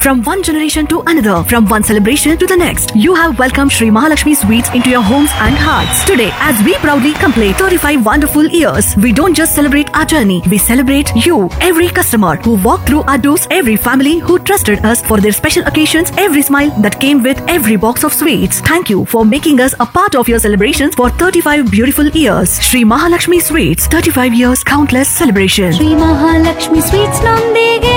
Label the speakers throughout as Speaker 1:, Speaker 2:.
Speaker 1: From one generation to another, from one celebration to the next, you have welcomed Sri Mahalakshmi Sweets into your homes and hearts. Today, as we proudly complete 35 wonderful years, we don't just celebrate our journey, we celebrate you, every customer who walked through our doors, every family who trusted us for their special occasions, every smile that came with every box of sweets. Thank you for making us a part of your celebrations for 35 beautiful years. Sri Mahalakshmi Sweets, 35 years, countless celebrations.
Speaker 2: Shri Mahalakshmi sweets ನೊಂದಿಗೆ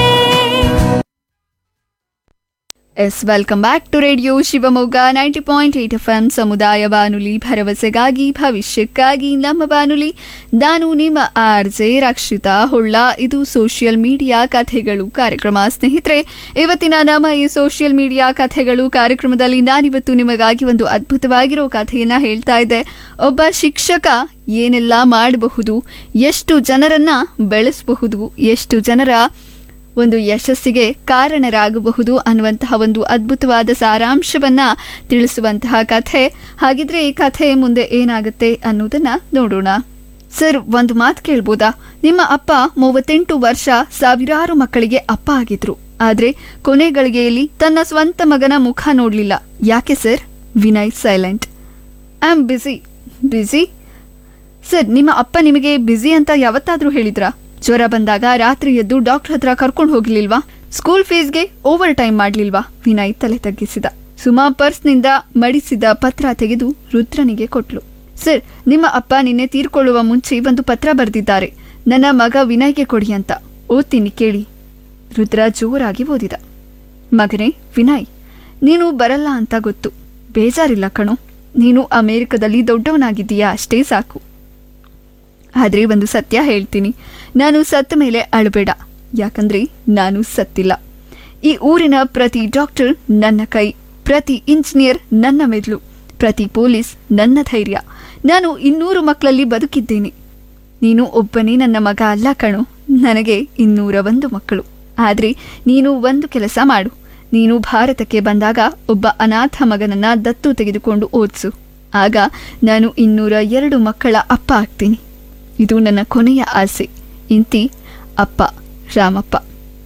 Speaker 3: yes welcome back to radio Shivamogga ninety point eight F M ಸಮುದಾಯ ಬಾನುಲಿ ಭರವಸೆಗಾಗಿ ಭವಿಷ್ಯಕ್ಕಾಗಿ ನಮ್ಮ ಬಾನುಲಿ ನಾನು ನಿಮ್ಮ R J Rakshita Holla ಇದು ಸೋಷಿಯಲ್ ಮೀಡಿಯಾ ಕಥೆಗಳು ಕಾರ್ಯಕ್ರಮ ಸ್ನೇಹಿತರೆ ಇವತ್ತಿನ ನಮ್ಮ ಈ ಸೋಷಿಯಲ್ ಮೀಡಿಯಾ ಕಥೆಗಳು ಕಾರ್ಯಕ್ರಮದಲ್ಲಿ ನಾನಿವತ್ತು ನಿಮಗಾಗಿ ಒಂದು ಅದ್ಭುತವಾಗಿರೋ ಕಥೆಯನ್ನ ಹೇಳ್ತಾ ಇದ್ದೆ ಒಬ್ಬ ಶಿಕ್ಷಕ ಏನೆಲ್ಲ ಮಾಡಬಹುದು ಎಷ್ಟು ಜನರನ್ನ ಬೆಳೆಸಬಹುದು ಎಷ್ಟು ಜನರ ಒಂದು ಯಶಸ್ಸಿಗೆ ಕಾರಣರಾಗಬಹುದು ಅನ್ನುವಂತಹ ಒಂದು ಅದ್ಭುತವಾದ ಸಾರಾಂಶವನ್ನ ತಿಳಿಸುವಂತಹ ಕಥೆ ಹಾಗಿದ್ರೆ ಈ ಕಥೆ ಮುಂದೆ ಏನಾಗುತ್ತೆ ಅನ್ನೋದನ್ನ ನೋಡೋಣ ಸರ್ ಒಂದು ಮಾತು ಕೇಳ್ಬೋದಾ ನಿಮ್ಮ ಅಪ್ಪ ಮೂವತ್ತೆಂಟು ವರ್ಷ ಸಾವಿರಾರು ಮಕ್ಕಳಿಗೆ ಅಪ್ಪ ಆಗಿದ್ರು ಆದ್ರೆ ಕೊನೆ ಗಳಿಗೆಯಲ್ಲಿ ತನ್ನ ಸ್ವಂತ ಮಗನ ಮುಖ ನೋಡ್ಲಿಲ್ಲ ಯಾಕೆ sir Vinay silent I am busy busy sir ನಿಮ್ಮ ಅಪ್ಪ ನಿಮಗೆ ಬ್ಯುಸಿ ಅಂತ ಯಾವತ್ತಾದ್ರೂ ಹೇಳಿದ್ರಾ ಜ್ವರ ಬಂದಾಗ ರಾತ್ರಿ ಎದ್ದು ಡಾಕ್ಟರ್ ಹತ್ರ ಕರ್ಕೊಂಡು ಹೋಗ್ಲಿಲ್ವಾ ಸ್ಕೂಲ್ ಫೀಸ್ಗೆ ಓವರ್ ಟೈಮ್ ಮಾಡ್ಲಿಲ್ವಾ ವಿನಯ್ ತಲೆ ತಗ್ಗಿಸಿದ ಸುಮಾ ಪರ್ಸ್ನಿಂದ ಮಡಿಸಿದ ಪತ್ರ ತೆಗೆದು ರುದ್ರನಿಗೆ ಕೊಟ್ಲು ಸರ್ ನಿಮ್ಮ ಅಪ್ಪ ನಿನ್ನೆ ತೀರ್ಕೊಳ್ಳುವ ಮುಂಚೆ ಒಂದು ಪತ್ರ ಬರೆದಿದ್ದಾರೆ ನನ್ನ ಮಗ ವಿನಯ್ಗೆ ಕೊಡಿ ಅಂತ ಓದ್ತೀನಿ ಕೇಳಿ ರುದ್ರ ಜೋರಾಗಿ ಓದಿದ ಮಗನೇ ವಿನಯ್ ನೀನು ಬರಲ್ಲ ಅಂತ ಗೊತ್ತು ಬೇಜಾರಿಲ್ಲ ಕಣೋ ನೀನು ಅಮೆರಿಕದಲ್ಲಿ ದೊಡ್ಡವನಾಗಿದ್ದೀಯಾ ಅಷ್ಟೇ ಸಾಕು ಆದ್ರೆ ಒಂದು ಸತ್ಯ ಹೇಳ್ತೀನಿ ನಾನು ಸತ್ತ ಮೇಲೆ ಅಳಬೇಡ ಯಾಕಂದ್ರೆ ನಾನು ಸತ್ತಿಲ್ಲ ಈ ಊರಿನ ಪ್ರತಿ ಡಾಕ್ಟರ್ ನನ್ನ ಕೈ ಪ್ರತಿ ಇಂಜಿನಿಯರ್ ನನ್ನ ಮೆದುಳು ಪ್ರತಿ ಪೊಲೀಸ್ ನನ್ನ ಧೈರ್ಯ ನಾನು ಇನ್ನೂರು ಮಕ್ಕಳಲ್ಲಿ ಬದುಕಿದ್ದೇನೆ ನೀನು ಒಬ್ಬನೇ ನನ್ನ ಮಗ ಅಲ್ಲ ಕಣೋ ನನಗೆ ಇನ್ನೂರ ಒಂದು ಮಕ್ಕಳು ಆದ್ರೆ ನೀನು ಒಂದು ಕೆಲಸ ಮಾಡು ನೀನು ಭಾರತಕ್ಕೆ ಬಂದಾಗ ಒಬ್ಬ ಅನಾಥ ಮಗನನ್ನ ದತ್ತು ತೆಗೆದುಕೊಂಡು ಓದಿಸು ಆಗ ನಾನು ಇನ್ನೂರ ಎರಡು ಮಕ್ಕಳ ಅಪ್ಪ ಆಗ್ತೀನಿ ಇದು ನನ್ನ ಕೊನೆಯ ಆಸೆ ಇಂತಿ ಅಪ್ಪ ರಾಮಪ್ಪ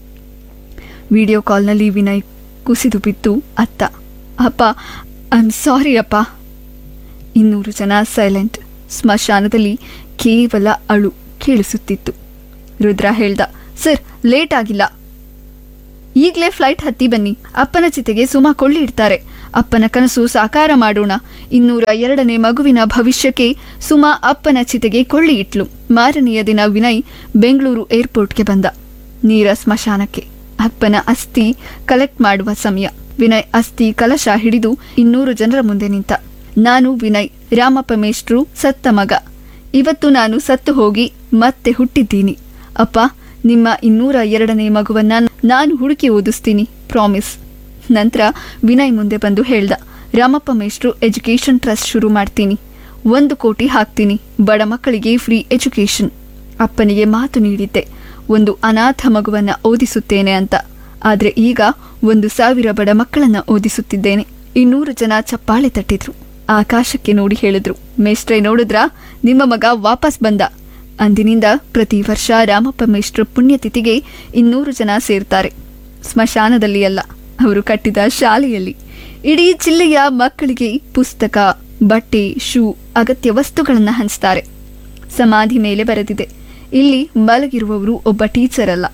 Speaker 3: ವಿಡಿಯೋ ಕಾಲ್ನಲ್ಲಿ ವಿನಯ್ ಕುಸಿದು ಬಿತ್ತು ಅತ್ತ ಅಪ್ಪ ಐ ಆಮ್ ಸಾರಿ ಅಪ್ಪ ಇನ್ನೂರು ಜನ ಸೈಲೆಂಟ್ ಸ್ಮಶಾನದಲ್ಲಿ ಕೇವಲ ಅಳು ಕೇಳಿಸುತ್ತಿತ್ತು ರುದ್ರ ಹೇಳ್ದ ಸರ್ ಲೇಟ್ ಆಗಿಲ್ಲ ಈಗಲೇ ಫ್ಲೈಟ್ ಹತ್ತಿ ಬನ್ನಿ ಅಪ್ಪನ ಚಿತೆಗೆ ಸುಮಾ ಕೊಳ್ಳಿ ಇಡ್ತಾರೆ ಅಪ್ಪನ ಕನಸು ಸಾಕಾರ ಮಾಡೋಣ ಇನ್ನೂರ ಎರಡನೇ ಮಗುವಿನ ಭವಿಷ್ಯಕ್ಕೆ ಸುಮಾ ಅಪ್ಪನ ಚಿತೆಗೆ ಕೊಳ್ಳಿ ಇಟ್ಲು ಮಾರನೆಯ ದಿನ ವಿನಯ್ ಬೆಂಗಳೂರು ಏರ್ಪೋರ್ಟ್ಗೆ ಬಂದ ನೀರ ಸ್ಮಶಾನಕ್ಕೆ ಅಪ್ಪನ ಅಸ್ಥಿ ಕಲೆಕ್ಟ್ ಮಾಡುವ ಸಮಯ ವಿನಯ್ ಅಸ್ಥಿ ಕಲಶ ಹಿಡಿದು ಇನ್ನೂರು ಜನರ ಮುಂದೆ ನಿಂತ ನಾನು ವಿನಯ್ ರಾಮಪ್ಪ ಮೇಷ್ಟ್ರು ಸತ್ತ ಮಗ ಇವತ್ತು ನಾನು ಸತ್ತು ಹೋಗಿ ಮತ್ತೆ ಹುಟ್ಟಿದ್ದೀನಿ ಅಪ್ಪ ನಿಮ್ಮ ಇನ್ನೂರ ಎರಡನೇ ಮಗುವನ್ನ ನಾನು ಹುಡುಕಿ ಓದಿಸ್ತೀನಿ ಪ್ರಾಮಿಸ್ ನಂತರ ವಿನಯ್ ಮುಂದೆ ಬಂದು ಹೇಳ್ದ ರಾಮಪ್ಪ ಮೇಷ್ಟ್ರು ಎಜುಕೇಷನ್ ಟ್ರಸ್ಟ್ ಶುರು ಮಾಡ್ತೀನಿ ಒಂದು ಕೋಟಿ ಹಾಕ್ತೀನಿ ಬಡ ಮಕ್ಕಳಿಗೆ ಫ್ರೀ ಎಜುಕೇಷನ್ ಅಪ್ಪನಿಗೆ ಮಾತು ನೀಡಿದ್ದೆ ಒಂದು ಅನಾಥ ಮಗುವನ್ನ ಓದಿಸುತ್ತೇನೆ ಅಂತ ಆದ್ರೆ ಈಗ ಒಂದು ಸಾವಿರ ಬಡ ಮಕ್ಕಳನ್ನ ಓದಿಸುತ್ತಿದ್ದೇನೆ ಇನ್ನೂರು ಜನ ಚಪ್ಪಾಳೆ ತಟ್ಟಿದ್ರು ಆಕಾಶಕ್ಕೆ ನೋಡಿ ಹೇಳಿದ್ರು ಮೇಷ್ಟ್ರೆ ನೋಡಿದ್ರಾ ನಿಮ್ಮ ಮಗ ವಾಪಸ್ ಬಂದ ಅಂದಿನಿಂದ ಪ್ರತಿ ವರ್ಷ ರಾಮಪ್ಪ ಮೇಷ್ಟ್ರ ಪುಣ್ಯತಿಥಿಗೆ ಇನ್ನೂರು ಜನ ಸೇರ್ತಾರೆ ಸ್ಮಶಾನದಲ್ಲಿ ಅಲ್ಲ ಅವರು ಕಟ್ಟಿದ ಶಾಲೆಯಲ್ಲಿ ಇಡೀ ಜಿಲ್ಲೆಯ ಮಕ್ಕಳಿಗೆ ಪುಸ್ತಕ ಬಟ್ಟೆ ಶೂ ಅಗತ್ಯ ವಸ್ತುಗಳನ್ನು ಹಂಚ್ತಾರೆ ಸಮಾಧಿ ಮೇಲೆ ಬರೆದಿದೆ ಇಲ್ಲಿ ಮಲಗಿರುವವರು ಒಬ್ಬ ಟೀಚರ್ ಅಲ್ಲ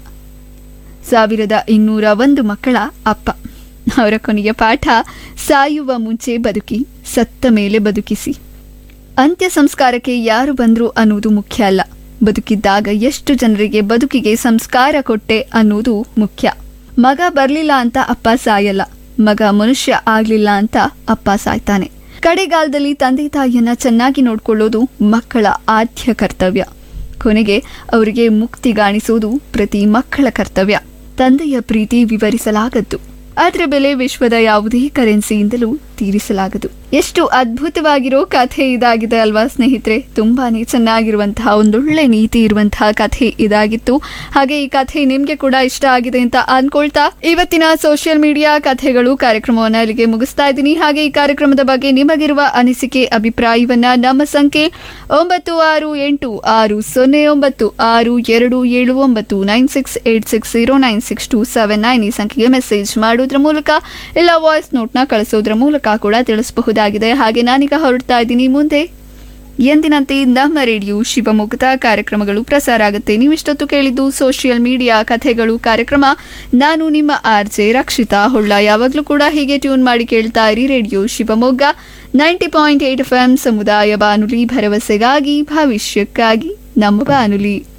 Speaker 3: ಸಾವಿರದ ಇನ್ನೂರ ಒಂದು ಮಕ್ಕಳ ಅಪ್ಪ ಅವರ ಕೊನೆಯ ಪಾಠ ಸಾಯುವ ಮುಂಚೆ ಬದುಕಿ ಸತ್ತ ಮೇಲೆ ಬದುಕಿಸಿ ಅಂತ್ಯ ಸಂಸ್ಕಾರಕ್ಕೆ ಯಾರು ಬಂದ್ರು ಅನ್ನೋದು ಮುಖ್ಯ ಅಲ್ಲ ಬದುಕಿದ್ದಾಗ ಎಷ್ಟು ಜನರಿಗೆ ಬದುಕಿಗೆ ಸಂಸ್ಕಾರ ಕೊಟ್ಟೆ ಅನ್ನೋದು ಮುಖ್ಯ ಮಗ ಬರ್ಲಿಲ್ಲ ಅಂತ ಅಪ್ಪ ಸಾಯಲ್ಲ ಮಗ ಮನುಷ್ಯ ಆಗ್ಲಿಲ್ಲ ಅಂತ ಅಪ್ಪ ಸಾಯ್ತಾನೆ ಕಡೆಗಾಲದಲ್ಲಿ ತಂದೆ ತಾಯಿಯನ್ನ ಚೆನ್ನಾಗಿ ನೋಡ್ಕೊಳ್ಳೋದು ಮಕ್ಕಳ ಆದ್ಯ ಕರ್ತವ್ಯ ಕೊನೆಗೆ ಅವರಿಗೆ ಮುಕ್ತಿಗಾಣಿಸೋದು ಪ್ರತಿ ಮಕ್ಕಳ ಕರ್ತವ್ಯ ತಂದೆಯ ಪ್ರೀತಿ ವಿವರಿಸಲಾಗದ್ದು ಅದರ ಬೆಲೆ ವಿಶ್ವದ ಯಾವುದೇ ಕರೆನ್ಸಿಯಿಂದಲೂ ತೀರಿಸಲಾಗದು ಎಷ್ಟು ಅದ್ಭುತವಾಗಿರೋ ಕಥೆ ಇದಾಗಿದೆ ಅಲ್ವಾ ಸ್ನೇಹಿತರೆ ತುಂಬಾನೇ ಚೆನ್ನಾಗಿರುವಂತಹ ಒಂದೊಳ್ಳೆ ನೀತಿ ಇರುವಂತಹ ಕಥೆ ಇದಾಗಿತ್ತು ಹಾಗೆ ಈ ಕಥೆ ನಿಮ್ಗೆ ಕೂಡ ಇಷ್ಟ ಆಗಿದೆ ಅಂತ ಅನ್ಕೊಳ್ತಾ ಇವತ್ತಿನ ಸೋಷಿಯಲ್ ಮೀಡಿಯಾ ಕಥೆಗಳು ಕಾರ್ಯಕ್ರಮವನ್ನ ಇಲ್ಲಿಗೆ ಮುಗಿಸ್ತಾ ಇದ್ದೀನಿ ಹಾಗೆ ಈ ಕಾರ್ಯಕ್ರಮದ ಬಗ್ಗೆ ನಿಮಗಿರುವ ಅನಿಸಿಕೆ ಅಭಿಪ್ರಾಯವನ್ನ ನಮ್ಮ ಸಂಖ್ಯೆ ಒಂಬತ್ತು ಆರು ಎಂಟು ಆರು ಸೊನ್ನೆ ಒಂಬತ್ತು ಆರು ಎರಡು ಏಳು ಒಂಬತ್ತು nine six eight six zero nine six two seven nine ಈ ಸಂಖ್ಯೆಗೆ ಮೆಸೇಜ್ ಮಾಡೋದ್ರ ಮೂಲಕ ಇಲ್ಲ ವಾಯ್ಸ್ ನೋಟ್ನ ಕಳಿಸೋದ್ರ ಮೂಲಕ ಕೂಡ ತಿಳಿಸಬಹುದಾಗಿದೆ ಹಾಗೆ ನಾನೀಗ ಹೊರಡ್ತಾ ಇದ್ದೀನಿ ಮುಂದೆ ಎಂದಿನಂತೆ ನಮ್ಮ ರೇಡಿಯೋ ಶಿವಮೊಗ್ಗದ ಕಾರ್ಯಕ್ರಮಗಳು ಪ್ರಸಾರ ಆಗುತ್ತೆ ನೀವಿಷ್ಟೊತ್ತು ಕೇಳಿದ್ದು ಸೋಷಿಯಲ್ ಮೀಡಿಯಾ ಕಥೆಗಳು ಕಾರ್ಯಕ್ರಮ ನಾನು ನಿಮ್ಮ ಆರ್ ಜೆ ರಕ್ಷಿತಾ ಹೊಳ್ಳ ಯಾವಾಗಲೂ ಕೂಡ ಹೀಗೆ ಟ್ಯೂನ್ ಮಾಡಿ ಕೇಳ್ತಾ ಇರಿ radio Shivamogga ninety point eight F M ಸಮುದಾಯ ಬಾನುಲಿ ಭರವಸೆಗಾಗಿ ಭವಿಷ್ಯಕ್ಕಾಗಿ ನಮ್ಮ ಬಾನುಲಿ